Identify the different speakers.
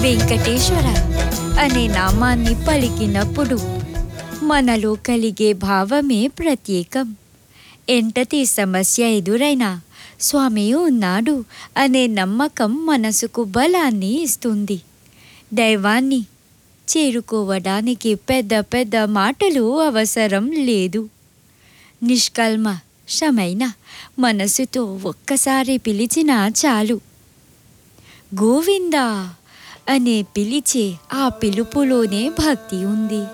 Speaker 1: వెంకటేశ్వర అనే నామాన్ని పలికినప్పుడు మనలో కలిగే భావమే ప్రత్యేకం ఎంతటి సమస్య ఎదురైనా స్వామి ఉన్నాడు అనే నమ్మకం మనసుకు బలాన్ని ఇస్తుంది దైవాన్ని చేరుకోవడానికి పెద్ద పెద్ద మాటలు అవసరం లేదు నిష్కల్మ షమైన మనసుతో ఒక్కసారి పిలిచినా చాలు గోవిందా అనే పిలిచే ఆ పిలుపులోనే భక్తి ఉంది